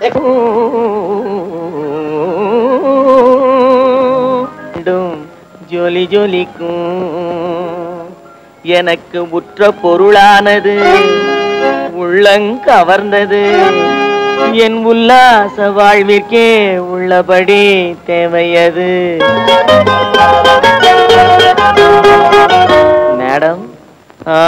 ரெண்டும் ஜொலி ஜொலிக்கும் எனக்கு உற்ற பொருளானது உள்ளங்கவர்ந்தது என் உல்லாச வாழ்விற்கே உள்ளபடி தேவையது மேடம் ஆ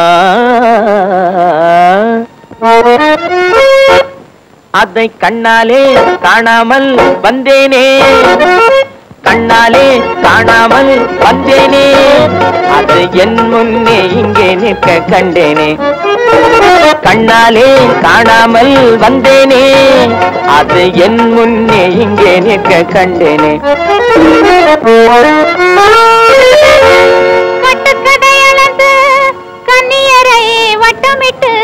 அதை கண்ணாலே காணாமல் வந்தேனே கண்ணாலே காணாமல் வந்தேனே அது என் முன்னே இங்கே நிற்க கண்டேனே கண்ணாலே காணாமல் வந்தேனே அது என் முன்னே இங்கே நிற்க கண்டேனே கட்டுக்கதை அளந்து கன்னியரை வட்டமிட்டு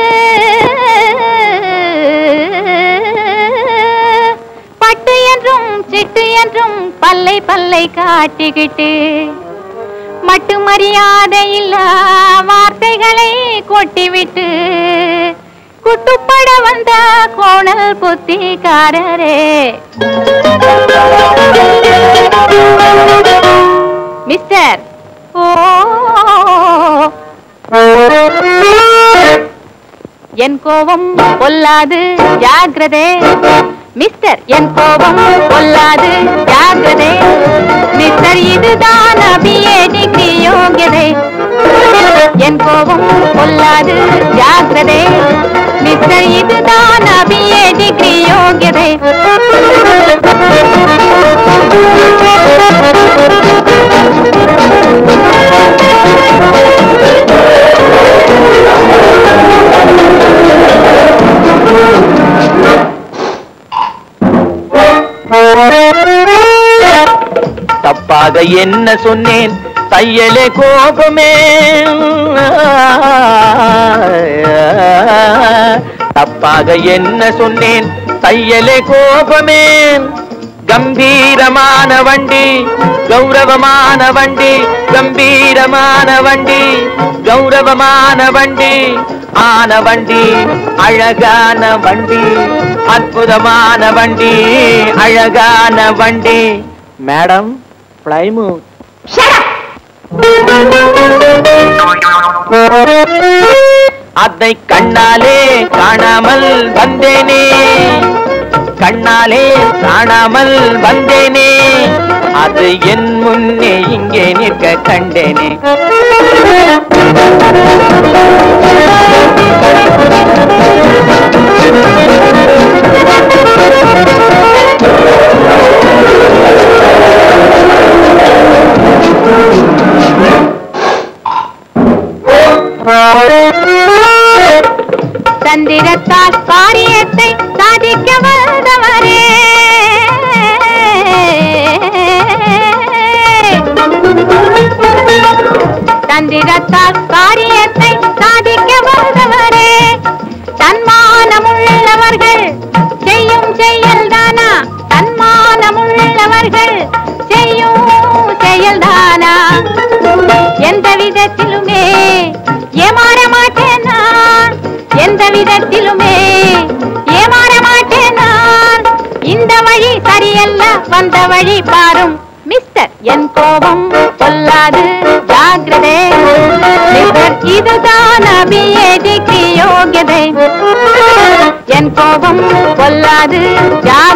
பட்டு என்றும் சிட்டு என்றும் பல்லை பல்லை காட்டிக்கிட்டு மட்டு மரியாதை இல்ல வார்த்தைகளை கொட்டிவிட்டு குட்டுப்பட வந்த கோணல் புத்திக்காரரே மிஸ்டர் ஓ என் கோபம் பொல்லாது ஜாக்கிரதே மிஸ்டர் என் கோபம் பொல்லாது ஜாக்கிரதே மிஸ்டர் இதுதான் பிஏ டிகிரி யோகியதை என் கோபம் பொல்லாது ஜாக்கிரதே மிஸ்டர் இதுதான் பிஏ டிகிரி யோகியதை தப்பாக என்ன சொன்னேன் தையலே கோபமே தப்பாக என்ன சொன்னேன் தையலே கோபமே கம்பீரமான வண்டி கௌரவமான வண்டி கம்பீரமான வண்டி கௌரவமான வண்டி ஆன வண்டி அழகான வண்டி அற்புதமான வண்டி அழகான வண்டி மேடம் பிளைமூத் அதை கண்ணாலே காணாமல் வந்தேனே கண்ணாலே காணாமல் வந்தேனே அது என் முன்னே இங்கே நிற்க கண்டேனே தந்திரத்தால் காரியத்தை சாதிக்க வந்தவரே தந்திரத்தால் காரியத்தை சாதிக்க வந்தவரே தன்மானமுள்ளவர்கள் செய்யும் செயல்தானா தன்மானமுள்ளவர்கள் செய்யும் செயல்தானா எந்த விதத்திலுமே ஏமாற மாட்டேன் நான் எந்த விதத்திலுமே ஏமாற மாட்டேன் நான் இந்த வழி சரியல்ல வந்த வழி பாரும் மிஸ்டர் என் கோபம் சொல்லாது ஜாகிரதே மிஸ்டர் இதுதான் அபியே டிகிரி யோகியதை என் கோபம் கொல்லாது ஜா